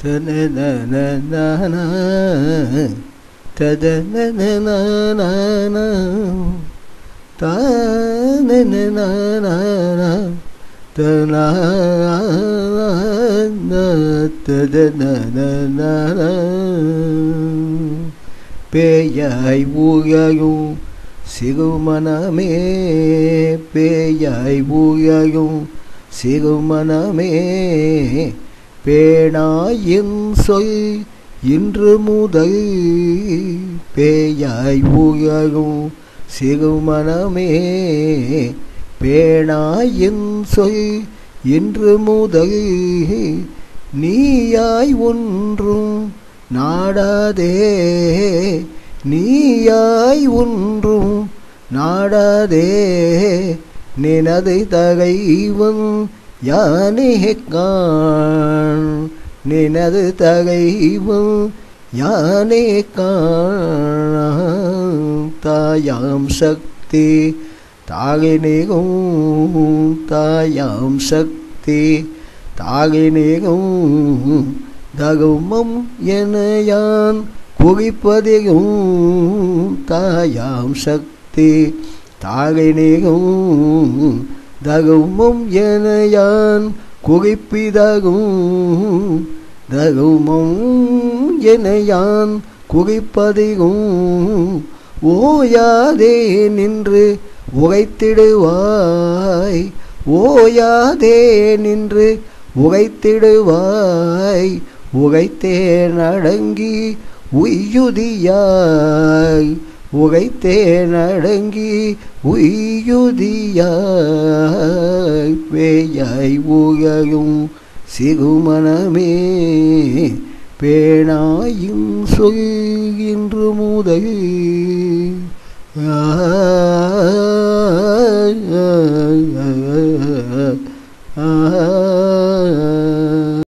தனனனனனா, ததனனனனனா, தானனனனனா, தனா, ததனனனனா. பேயாய் ஊழையும் சிறுமனமே பேயாய் ஊழையும் சிறுமனமே பேணாயின் சொல் இன்று முதல் பேயாய் ஊழையும் சிறுமனமே பேணாயின் சொல் இன்று முதல் நீயாய் ஒன்றும் நாடாதே நீயாய் ஒன்றும் நாடாதே நினது தகைவன் யானே காண் நினது தகைவன் யானே காண் தாயாம் சக்தி தாகினேகும் தாயாம் சக்தி தாகினேகும் தகுமம் என யான் குறிப்பதையும் தாயாம் சக்தி தாகினேகும் தகுமம் என யான் குறிப்பிதகும் தகுமம் என யான் குறிப்பதையும் ஓயாதே நின்று உகைத்திடுவாய் ஓயாதே நின்று உகைத்திடுவாய் உகைத்தே நடங்கி உய்யுதியாய் உகைத்தே நடங்கி உய்யுதியாய் பேயாய் ஊழையும் சிறுமனமே பேணாயும் சொல்கின்று முதல் ஆ